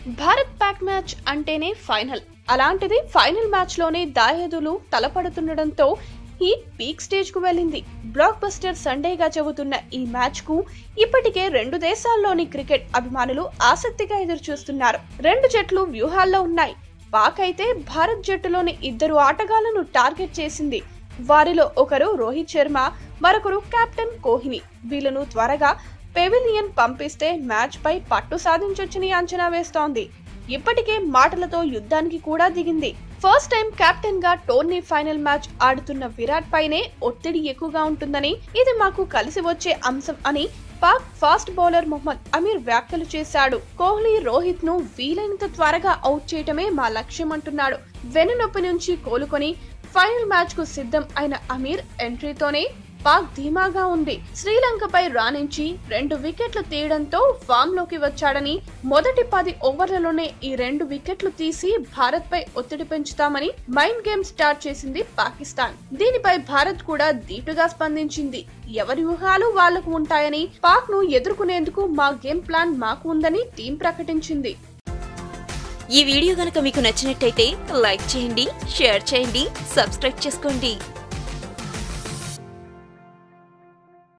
Bharat Pak match అంటేనే final అలాంటిది final match లోనే దాయాదులు తలపడుతుండడంతో ఈ పీక్ స్టేజ్ కు వెళ్ళింది బ్లాక్ బస్టర్ సండేగా చెబుతున్న ఈ మ్యాచ్ కు ఇప్పటికే రెండు దేశాల్లోని క్రికెట్ అభిమానులు ఆసక్తిగా ఎదురు చూస్తున్నారు రెండు జట్లు వ్యూహాల్లో ఉన్నాయి పాక్ అయితే భారత్ జట్టులోని ఇద్దరు ఆటగాళ్లను టార్గెట్ చేసింది వారిలో ఒకరు రోహిత్ శర్మ మరొకరు కెప్టెన్ కోహ్లీ వీళ్ళను త్వరగా పెవిలియన్ పంపిస్తే మ్యాచ్ పై పట్టు సాధించొచ్చని అంచనా వేస్తోంది ఇప్పటికే మాటలతో యుద్ధానికి కూడా దిగింది ఫస్ట్ టైం కెప్టెన్ గా టోర్నీ ఫైనల్ మ్యాచ్ ఆడుతున్న విరాట్ పైనే ఒత్తిడి ఎక్కువగా ఉంటుందని ఇది మాకు కలిసి వచ్చే అంశం అని పాక్ ఫాస్ట్ బౌలర్ మొహమ్మద్ అమీర్ వ్యాఖ్యలు చేశాడు కోహ్లీ రోహిత్ ను వీలైనంత త్వరగా అవుట్ చేయటమే మా లక్ష్యం అంటున్నాడు వెన్నునొప్పి నుంచి కోలుకొని ఫైనల్ మ్యాచ్ కు సిద్ధం అయిన అమీర్ ఎంట్రీతోనే పాక్ ధీమాగా ఉంది శ్రీలంకపై రాణించి రెండు వికెట్లు తీయడంతో ఫామ్ లోకి వచ్చాడని మొదటి పది ఓవర్లలోనే ఈ రెండు వికెట్లు తీసి భారత్ పై ఒత్తిడి పెంచుతామని మైండ్ గేమ్ స్టార్ట్ చేసింది పాకిస్తాన్ దీనిపై భారత్ కూడా ధీటుగా స్పందించింది ఎవరి వ్యూహాలు వాళ్లకు ఉంటాయని పాక్ ను ఎదుర్కొనేందుకు మా గేమ్ ప్లాన్ మాకు ఉందని టీం ప్రకటించింది ఈ వీడియో గనక మీకు నచ్చినట్టయితే లైక్ చేయండి షేర్ చేయండి సబ్స్క్రైబ్ చేసుకోండి